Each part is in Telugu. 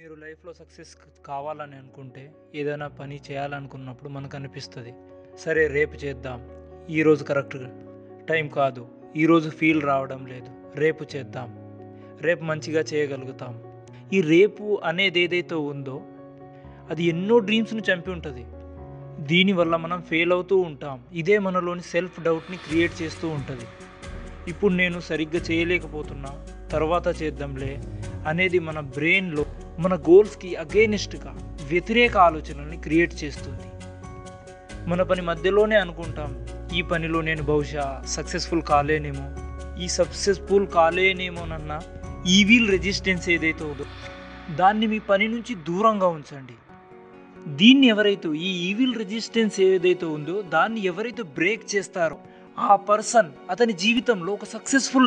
మీరు లైఫ్లో సక్సెస్ కావాలని అనుకుంటే ఏదైనా పని చేయాలనుకున్నప్పుడు మనకు అనిపిస్తుంది సరే రేపు చేద్దాం ఈరోజు కరెక్ట్ టైం కాదు ఈరోజు ఫీల్ రావడం లేదు రేపు చేద్దాం రేపు మంచిగా చేయగలుగుతాం ఈ రేపు అనేది ఏదైతే ఉందో అది ఎన్నో డ్రీమ్స్ని చంపి ఉంటుంది దీనివల్ల మనం ఫెయిల్ అవుతూ ఉంటాం ఇదే మనలోని సెల్ఫ్ డౌట్ని క్రియేట్ చేస్తూ ఉంటుంది ఇప్పుడు నేను సరిగ్గా చేయలేకపోతున్నా తర్వాత చేద్దాంలే అనేది మన బ్రెయిన్లో మన గోల్స్కి అగెయినిస్ట్గా వ్యతిరేక ఆలోచనల్ని క్రియేట్ చేస్తుంది మన పని మధ్యలోనే అనుకుంటాం ఈ పనిలో నేను బహుశా సక్సెస్ఫుల్ కాలేనేమో ఈ సక్సెస్ఫుల్ కాలేనేమోనన్న ఈవిల్ రెసిస్టెన్స్ ఏదైతే ఉందో దాన్ని మీ పని నుంచి దూరంగా ఉంచండి దీన్ని ఎవరైతే ఈ ఈవిల్ రెసిస్టెన్స్ ఏదైతే ఉందో దాన్ని ఎవరైతే బ్రేక్ చేస్తారో ఆ పర్సన్ అతని జీవితంలో ఒక సక్సెస్ఫుల్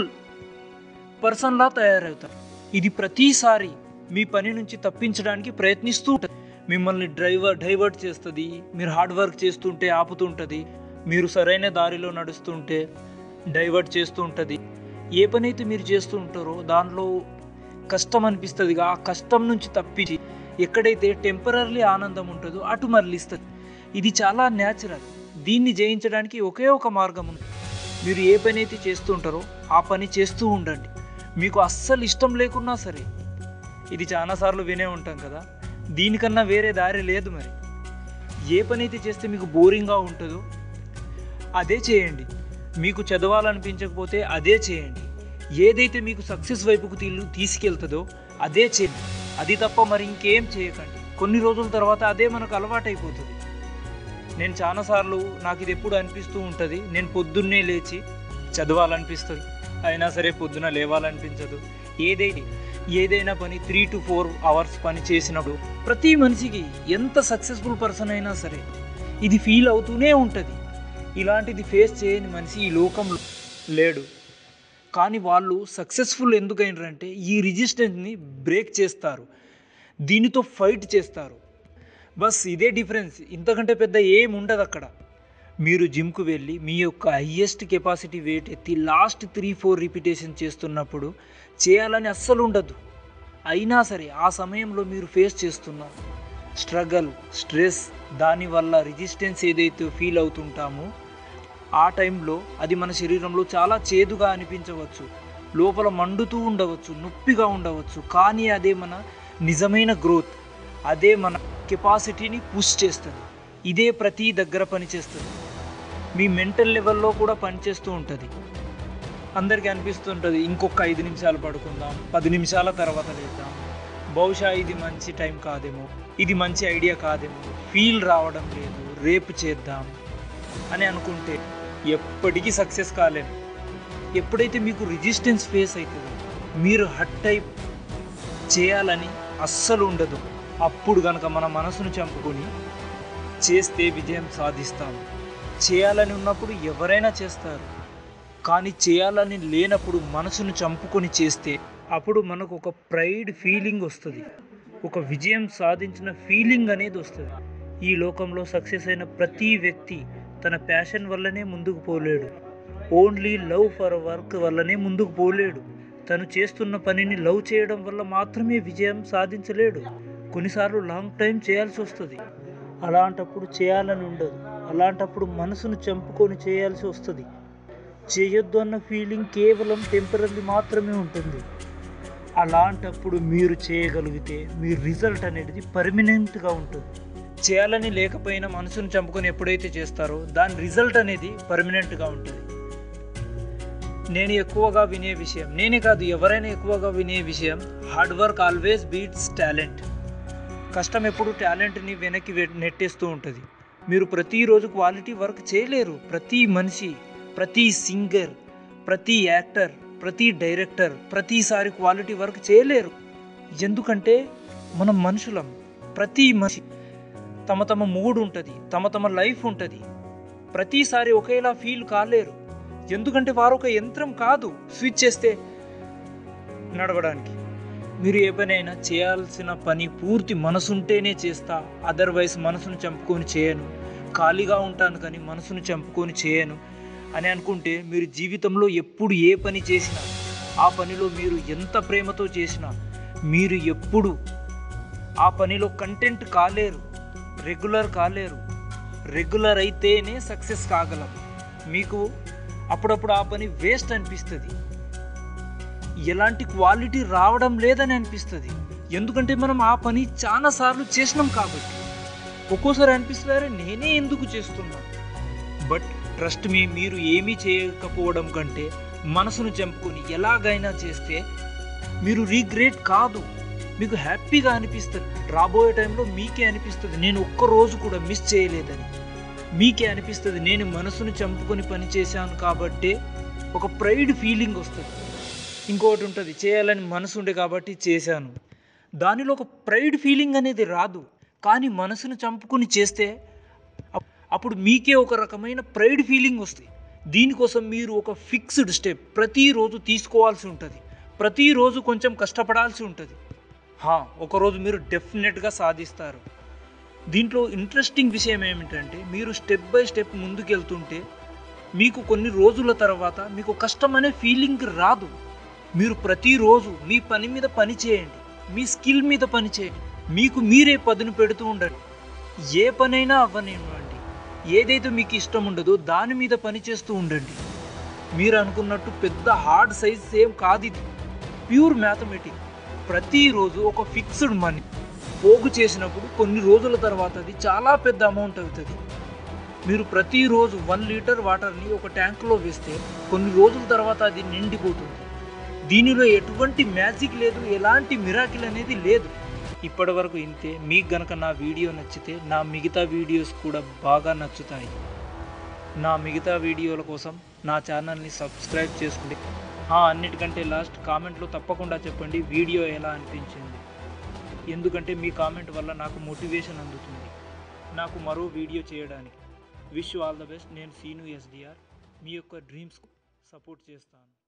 పర్సన్లా తయారవుతారు ఇది ప్రతిసారి మీ పని నుంచి తప్పించడానికి ప్రయత్నిస్తూ ఉంటుంది మిమ్మల్ని డ్రైవర్ డైవర్ట్ చేస్తుంది మీరు హార్డ్ వర్క్ చేస్తుంటే ఆపుతుంటుంది మీరు సరైన దారిలో నడుస్తుంటే డైవర్ట్ చేస్తూ ఉంటుంది ఏ పని అయితే మీరు చేస్తూ ఉంటారో దానిలో కష్టం అనిపిస్తుంది ఆ కష్టం నుంచి తప్పించి ఎక్కడైతే టెంపరీ ఆనందం ఉంటుందో అటు మరలిస్తుంది ఇది చాలా న్యాచురల్ దీన్ని జయించడానికి ఒకే ఒక మార్గం ఉంది మీరు ఏ పని అయితే చేస్తుంటారో ఆ పని చేస్తూ ఉండండి మీకు అస్సలు ఇష్టం లేకున్నా సరే ఇది చాలాసార్లు వినే ఉంటాం కదా దీనికన్నా వేరే దారి లేదు మరి ఏ పని అయితే చేస్తే మీకు బోరింగ్గా ఉంటుందో అదే చేయండి మీకు చదవాలనిపించకపోతే అదే చేయండి ఏదైతే మీకు సక్సెస్ వైపుకు తీ తీసుకెళ్తుందో అదే చేయండి అది తప్ప మరి ఇంకేం చేయకండి కొన్ని రోజుల తర్వాత అదే మనకు అలవాటైపోతుంది నేను చాలాసార్లు నాకు ఇది ఎప్పుడు అనిపిస్తూ ఉంటుంది నేను పొద్దున్నే లేచి చదవాలనిపిస్తుంది అయినా సరే పొద్దున లేవాలనిపించదు ఏదైనా ఏదైనా పని త్రీ టు ఫోర్ అవర్స్ పని చేసినప్పుడు ప్రతి మనిషికి ఎంత సక్సెస్ఫుల్ పర్సన్ అయినా సరే ఇది ఫీల్ అవుతూనే ఉంటుంది ఇలాంటిది ఫేస్ చేయని మనిషి ఈ లోకంలో లేడు కానీ వాళ్ళు సక్సెస్ఫుల్ ఎందుకైనారంటే ఈ రిజిస్టెన్స్ని బ్రేక్ చేస్తారు దీనితో ఫైట్ చేస్తారు బస్ ఇదే డిఫరెన్స్ ఇంతకంటే పెద్ద ఏం ఉండదు అక్కడ మీరు జిమ్కు వెళ్ళి మీ యొక్క హయ్యెస్ట్ కెపాసిటీ వెయిట్ ఎత్తి లాస్ట్ త్రీ ఫోర్ రిపిటేషన్ చేస్తున్నప్పుడు చేయాలని అస్సలు ఉండదు అయినా సరే ఆ సమయంలో మీరు ఫేస్ చేస్తున్న స్ట్రగల్ స్ట్రెస్ దానివల్ల రిజిస్టెన్స్ ఏదైతే ఫీల్ అవుతుంటామో ఆ టైంలో అది మన శరీరంలో చాలా చేదుగా అనిపించవచ్చు లోపల మండుతూ ఉండవచ్చు నొప్పిగా ఉండవచ్చు కానీ అదే మన నిజమైన గ్రోత్ అదే మన కెపాసిటీని పుష్ చేస్తుంది ఇదే ప్రతి దగ్గర పనిచేస్తుంది మీ మెంటల్ లెవెల్లో కూడా పనిచేస్తూ ఉంటుంది అందరికీ అనిపిస్తుంటుంది ఇంకొక ఐదు నిమిషాలు పడుకుందాం పది నిమిషాల తర్వాత లేద్దాం బహుశా ఇది మంచి టైం కాదేమో ఇది మంచి ఐడియా కాదేమో ఫీల్ రావడం లేదు రేపు చేద్దాం అని అనుకుంటే ఎప్పటికీ సక్సెస్ కాలేము ఎప్పుడైతే మీకు రిజిస్టెన్స్ ఫేస్ అవుతుందో మీరు హట్ టైప్ చేయాలని అస్సలు ఉండదు అప్పుడు కనుక మన మనసును చంపుకొని చేస్తే విజయం సాధిస్తాం చేయాలని ఉన్నప్పుడు ఎవరైనా చేస్తారు కానీ చేయాలని లేనప్పుడు మనసును చంపుకొని చేస్తే అప్పుడు మనకు ఒక ప్రైడ్ ఫీలింగ్ వస్తుంది ఒక విజయం సాధించిన ఫీలింగ్ అనేది వస్తుంది ఈ లోకంలో సక్సెస్ అయిన ప్రతి వ్యక్తి తన ప్యాషన్ వల్లనే ముందుకు పోలేడు ఓన్లీ లవ్ ఫర్ వర్క్ వల్లనే ముందుకు పోలేడు తను చేస్తున్న పనిని లవ్ చేయడం వల్ల మాత్రమే విజయం సాధించలేడు కొన్నిసార్లు లాంగ్ టైం చేయాల్సి వస్తుంది అలాంటప్పుడు చేయాలని ఉండదు అలాంటప్పుడు మనసును చంపుకొని చేయాల్సి వస్తుంది చేయొద్దు అన్న ఫీలింగ్ కేవలం టెంపరీ మాత్రమే ఉంటుంది అలాంటప్పుడు మీరు చేయగలిగితే మీ రిజల్ట్ అనేది పర్మనెంట్గా ఉంటుంది చేయాలని లేకపోయినా మనసును చంపుకొని ఎప్పుడైతే చేస్తారో దాని రిజల్ట్ అనేది పర్మనెంట్గా ఉంటుంది నేను ఎక్కువగా వినే విషయం నేనే కాదు ఎవరైనా ఎక్కువగా వినే విషయం hard work always beats talent కష్టం ఎప్పుడు టాలెంట్ని వెనక్కి నెట్టేస్తూ ఉంటుంది మీరు ప్రతిరోజు క్వాలిటీ వర్క్ చేయలేరు ప్రతి మనిషి ప్రతి సింగర్ ప్రతి యాక్టర్ ప్రతి డైరెక్టర్ ప్రతిసారి క్వాలిటీ వర్క్ చేయలేరు ఎందుకంటే మనం మనుషులం ప్రతి మనిషి తమ తమ మూడ్ ఉంటుంది తమ తమ లైఫ్ ఉంటుంది ప్రతిసారి ఒకేలా ఫీల్ కాలేరు ఎందుకంటే వారు ఒక యంత్రం కాదు స్విచ్ చేస్తే నడవడానికి మీరు ఏ పనైనా చేయాల్సిన పని పూర్తి మనసుంటేనే చేస్తా అదర్వైజ్ మనసును చంపుకొని చేయను ఖాళీగా ఉంటాను కానీ మనసును చంపుకొని చేయను అని అనుకుంటే మీరు జీవితంలో ఎప్పుడు ఏ పని చేసినా ఆ పనిలో మీరు ఎంత ప్రేమతో చేసినా మీరు ఎప్పుడు ఆ పనిలో కంటెంట్ కాలేరు రెగ్యులర్ కాలేరు రెగ్యులర్ అయితేనే సక్సెస్ కాగలం మీకు అప్పుడప్పుడు ఆ పని వేస్ట్ అనిపిస్తుంది ఎలాంటి క్వాలిటీ రావడం లేదని అనిపిస్తుంది ఎందుకంటే మనం ఆ పని చాలా సార్లు చేసినాం కాబట్టి ఒక్కోసారి అనిపిస్తుంది "అరే, నేనే ఎందుకు చేస్తున్నా బట్ ట్రస్ట్ మీ మీరు ఏమీ చేయకపోవడం కంటే మనసును చంపుకొని ఎలాగైనా చేస్తే మీరు రీగ్రేట్ కాదు మీకు హ్యాపీగా అనిపిస్తుంది రాబోయే టైంలో మీకే అనిపిస్తుంది నేను ఒక్క రోజు కూడా మిస్ చేయలేదని మీకే అనిపిస్తుంది నేను మనసును చంపుకొని పని చేశాను కాబట్టే ఒక ప్రైడ్ ఫీలింగ్ వస్తుంది ఇంకొకటి ఉంటుంది చేయాలని మనసు ఉండే కాబట్టి చేశాను దానిలో ఒక ప్రైడ్ ఫీలింగ్ అనేది రాదు కానీ మనసును చంపుకొని చేస్తే అప్- అప్పుడు మీకే ఒక రకమైన ప్రైడ్ ఫీలింగ్ వస్తుంది దీనికోసం మీరు ఒక ఫిక్స్డ్ స్టెప్ ప్రతిరోజు తీసుకోవాల్సి ఉంటుంది ప్రతిరోజు కొంచెం కష్టపడాల్సి ఉంటుంది హా, ఒకరోజు మీరు డెఫినెట్గా సాధిస్తారు దీంట్లో ఇంట్రెస్టింగ్ విషయం ఏమిటంటే మీరు స్టెప్ బై స్టెప్ ముందుకెళ్తుంటే మీకు కొన్ని రోజుల తర్వాత మీకు కష్టం అనే ఫీలింగ్ రాదు మీరు ప్రతిరోజు మీ పని మీద పని చేయండి మీ స్కిల్ మీద పని చేయండి మీకు మీరే పదును పెడుతూ ఉండండి ఏ పనైనా అవ్వనివ్వండి ఏదైతే మీకు ఇష్టం ఉండదో దాని మీద పని చేస్తూ ఉండండి మీరు అనుకున్నట్టు పెద్ద హార్డ్ సైజ్ సేమ్ కాదు ఇది ప్యూర్ మ్యాథమెటిక్ ప్రతిరోజు ఒక ఫిక్స్డ్ మనీ పోగు చేసినప్పుడు కొన్ని రోజుల తర్వాత అది చాలా పెద్ద అమౌంట్ అవుతుంది మీరు ప్రతిరోజు వన్ లీటర్ వాటర్ని ఒక ట్యాంకులో వేస్తే కొన్ని రోజుల తర్వాత అది నిండిపోతుంది దీనిలో ఎటువంటి మ్యాజిక్ లేదు ఎలాంటి మిరాకిల్ అనేది లేదు ఇప్పటి వరకు ఇంతే మీకు గనక నా వీడియో నచ్చితే నా మిగతా వీడియోస్ కూడా బాగా నచ్చుతాయి నా మిగతా వీడియోల కోసం నా ఛానల్ని సబ్స్క్రైబ్ చేసుకోండి ఆ, అన్నిటికంటే లాస్ట్ కామెంట్లో తప్పకుండా చెప్పండి వీడియో ఎలా అనిపించింది ఎందుకంటే మీ కామెంట్ వల్ల నాకు మోటివేషన్ అందుతుంది నాకు మరో వీడియో చేయడానికి విష్ ఆల్ ద బెస్ట్ నేను సీను ఎస్డిఆర్ మీ యొక్క డ్రీమ్స్కు సపోర్ట్ చేస్తాను